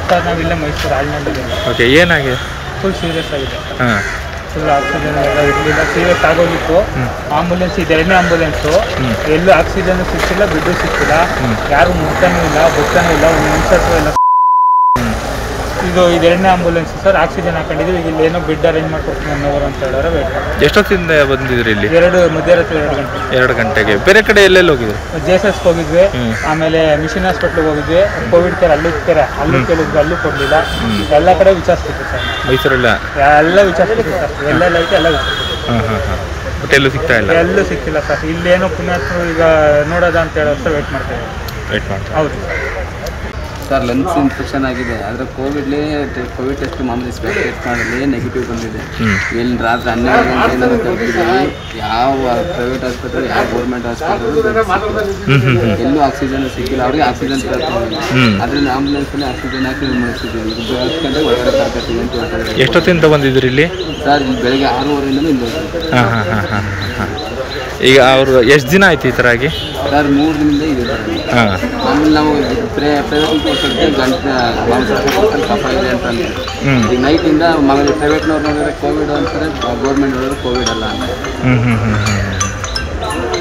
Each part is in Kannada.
ಸರ್ ನಾವು ಇಲ್ಲೇ ಮೈಸೂರು ರಾಜಮಂಡ್ರಿಯಲ್ಲಿ ಓಕೆ ಏನಾಗಿದೆ ಫುಲ್ ಸೀರಿಯಸ್ ಆಗಿದೆ ಹಾಂ ಫುಲ್ ಆಕ್ಸಿಜನ್ ಎಲ್ಲ ಇರಲಿಲ್ಲ ಸೀರಿಯಸ್ ಆಗೋಗಿತ್ತು ಆಂಬುಲೆನ್ಸ್ ಇದೆ ಎರಡನೇ ಆಂಬುಲೆನ್ಸು ಹ್ಮ್. ಎಲ್ಲೂ ಆಕ್ಸಿಜನ್ ಸಿಕ್ಕಿಲ್ಲ ಬಿದ್ದು ಸಿಕ್ಕಿಲ್ಲ ಹ್ಮ್. ಯಾರು ಮುಟ್ಟಾನೂ ಇಲ್ಲ ಬಸ್ತಾನೂ ಇಲ್ಲ ಒಂದು ನಿಮಿಷಕ್ಕೂ ಇಲ್ಲ ಇದು ಇದು ಎರಡನೇ ಆಂಬುಲೆನ್ಸ್ ಸರ್ ಆಕ್ಸಿಜನ್ ಹಾಕೊಂಡಿದ್ದೀವಿ ಈಗ ಇಲ್ಲಿ ಏನೋ ಬೆಡ್ ಅರೇಂಜ್ ಮಾಡ್ಕೊಡ್ತೀನಿ ಒನ್ ಅವರ್ ಅಂತ ಹೇಳಿದ್ರೆ ವೇಟ್ ಎಷ್ಟೊತ್ತಿಂದ ಬಂದಿದ್ರಿ ಇಲ್ಲಿ ಎರಡು ಮಧ್ಯರಾತ್ರಿ ಎರಡು ಗಂಟೆ ಎರಡು ಗಂಟೆಗೆ ಬೇರೆ ಕಡೆ ಎಲ್ಲೆಲ್ಲಿ ಹೋಗಿದ್ರು ಜೆ ಎಸ್ ಎಸ್ಗೆ ಹೋಗಿದ್ವಿ ಹ್ಮ್. ಆಮೇಲೆ ಮಿಷನ್ ಹಾಸ್ಪಿಟ್ಲಿಗೆ ಹೋಗಿದ್ವಿ ಕೋವಿಡ್ ಕೇರ್ ಅಲ್ಲೂ ಕೇರ್ ಅಲ್ಲೂ ಕೇಳಿದ್ವಿ ಅಲ್ಲೂ ಕೊಡಲಿಲ್ಲ ಎಲ್ಲ ಕಡೆ ವಿಚಾರಿಸ್ಬಿಟ್ಟು ಸರ್ ಮೈಸೂರಲ್ಲ ಎಲ್ಲ ವಿಚಾರಿಸ್ಬಿಟ್ಟು ಸರ್ ಎಲ್ಲೆಲ್ಲ ಐತೆ ಎಲ್ಲ ವಿಚಾರಿಸ್ಬಿಟ್ಟು ಹಾಂ ಹಾಂ ಹಾಂ ಬಟ್ ಎಲ್ಲೂ ಸಿಗ್ತಾ ಇಲ್ಲ ಎಲ್ಲೂ ಸಿಕ್ಕಿಲ್ಲ ಸರ್ ಇಲ್ಲೇನೋ ಪುಣ್ಯಾತ್ಮರು ಈಗ ನೋಡೋದ ಅಂತ ಹೇಳೋ ಅಷ್ಟೇ ವೇಟ್ ಮಾಡ್ತೇವೆ ವೇಟ್ ಮಾಡ್ತಾ ಹೌದು ಸರ್ ಲಂಗ್ಸ್ ಇನ್ಫೆಕ್ಷನ್ ಆಗಿದೆ ಆದರೆ ಕೋವಿಡ್ಲಿ ಕೋವಿಡ್ ಟೆಸ್ಟ್ ಮಾಮೂಲಿ ಸ್ಪೆಕ್ ಟೆಸ್ಟ್ ಮಾಡಲಿ ನೆಗೆಟಿವ್ ಬಂದಿದೆ ಹ್ಞೂ ಎಲ್ಲಿ ರಾತ್ರಿ ಹನ್ನೆರಡು ಗಂಟೆ ನಾವು ತಲುಪಿದ್ದೀವಿ ಯಾವ ಪ್ರೈವೇಟ್ ಆಸ್ಪತ್ರೆ ಯಾವ ಗೌರ್ಮೆಂಟ್ ಹ್ಞೂ ಹ್ಞೂ ಹ್ಞೂ ಎಲ್ಲೂ ಆಕ್ಸಿಜನ್ ಸಿಕ್ಕಿಲ್ಲ ಅವ್ರಿಗೆ ಆಕ್ಸಿಜನ್ ಹ್ಮ್. ಅದರಿಂದ ಆಂಬುಲೆನ್ಸಲ್ಲಿ ಆಕ್ಸಿಜನ್ ಹಾಕಿ ಮುಗಿಸಿದ್ದೀವಿ ಇದು ಹತ್ತು ಗಂಟೆಗೆ ಒಳಗಡೆ ತರಗತಿ ಅಂತ ಹೇಳ್ತಾರೆ ಎಷ್ಟೊತ್ತಿಂದ ಬಂದಿದ್ರಿ ಇಲ್ಲಿ ಸರ್ ಇಲ್ಲಿ ಬೆಳಗ್ಗೆ ಆರೂವರೆಯಿಂದ ಇಲ್ಲಿ ಹೋಗ್ತೀವಿ ಹಾಂ ಹಾಂ ಹಾಂ ಹಾಂ ಹಾಂ ಈಗ ಅವರು ಎಷ್ಟು ದಿನ ಆಯ್ತು ಈ ಥರ ಆಗಿ ಸರ್ ಮೂರು ದಿನದಿಂದ ಇದೆ ಸರ್ ಹಾಂ ಆಮೇಲೆ ನಾವು ಪ್ರೈ ಪ್ರೈವೇಟ್ ಕೊಟ್ಟಿದ್ದೆ ಗಂಟೆ ಮಾಂಸ ಕಫ ಇದೆ ಅಂತ ಅಂದ್ರು. ಹ್ಞೂ ಈಗ ನೈಟಿಂದ ಮಗಲಿ ಪ್ರೈವೇಟ್ನವ್ರು ನೋಡಿದ್ರೆ ಕೋವಿಡ್ ಅಂತಾರೆ ಗೌರ್ಮೆಂಟ್ ನೋಡಿದ್ರೆ ಕೋವಿಡ್ ಅಲ್ಲ ಅಂತ ಹ್ಞೂ ಹ್ಞೂ ಹ್ಞೂ ಹ್ಞೂ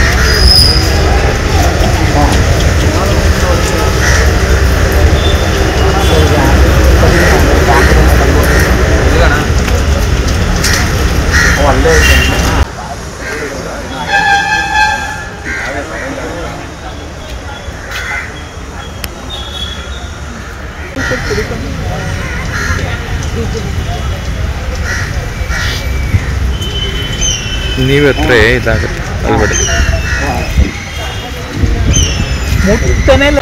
ನೀವು ಹತ್ರ ಇದಾಗುತ್ತೆ ಅಲ್ಬೇಡಿ ಮುಟ್ತಾನೆ ಇಲ್ಲ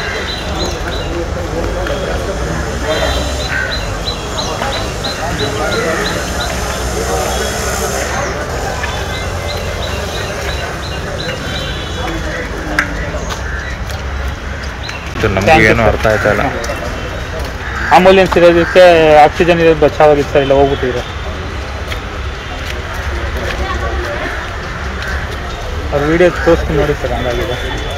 ಇದು ನಮಗೇನು ಅರ್ಥ ಆಯ್ತಾ ಇಲ್ಲ ಆಂಬುಲೆನ್ಸ್ ಇರೋದಕ್ಕೆ ಆಕ್ಸಿಜನ್ ಇರೋದು ಬಚಾವಾಗಿತ್ತು ಸರ್ ಇಲ್ಲ ಹೋಗ್ಬಿಟ್ಟಿದ್ರು ಅವ್ರ ವಿಡಿಯೋ ತೋರಿಸ್ತೀನಿ ನೋಡಿ ಸರ್ ಹಂಗಾಗಿದೆ